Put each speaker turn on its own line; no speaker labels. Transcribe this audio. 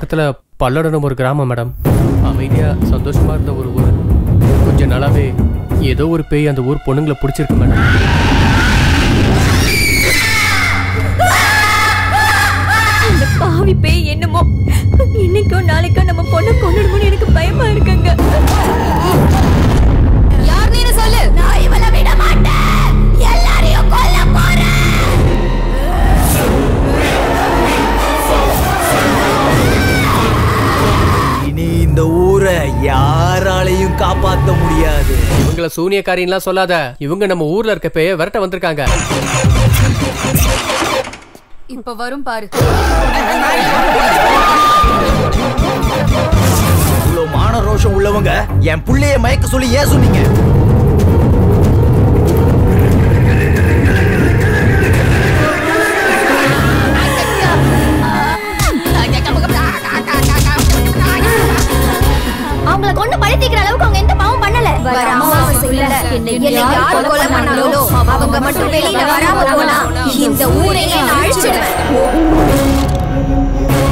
பக்கத்துல பல்லடனம் ஒரு கிராமம் மேடம் அமைதியா சந்தோஷமா இருந்த ஒரு ஊர் கொஞ்ச நாளாவே ஏதோ ஒரு பேய் அந்த ஊர் பொண்ணுங்களை பிடிச்சிருக்கு மேடம்
இந்த பாவி பேய் என்னமோ இன்னைக்கோ நாளைக்கோ நம்ம பொண்ணை கொண்டுடுமோன்னு எனக்கு பயமா இருக்குங்க
யார் நீனு சொல்லு நான் இவள விட மாட்டேன் எல்லாரையும் கொல்ல போறேன்
இனி இந்த ஊரை யாராலையும் காப்பாத்த முடியாது
இவங்கள சூனியக்காரின்லாம் சொல்லாத இவங்க நம்ம ஊர்ல இருக்க பேய விரட்ட வந்திருக்காங்க
இப்ப வரும் பாரு
இவ்வளவு மான ரோஷம் உள்ளவங்க என் புள்ளைய மயக்க சொல்லி ஏன் சொன்னீங்க
அவங்கள கொண்டு பழித்திக்கிற அளவுக்கு அவங்க எந்த பாவம் பண்ணல
வர அமாவாசையில என்னை
என்னை யார் கொலை பண்ணாங்களோ அவங்க மட்டும் வெளியில வராம போனா இந்த ஊரையே நான் அழிச்சிடுவேன்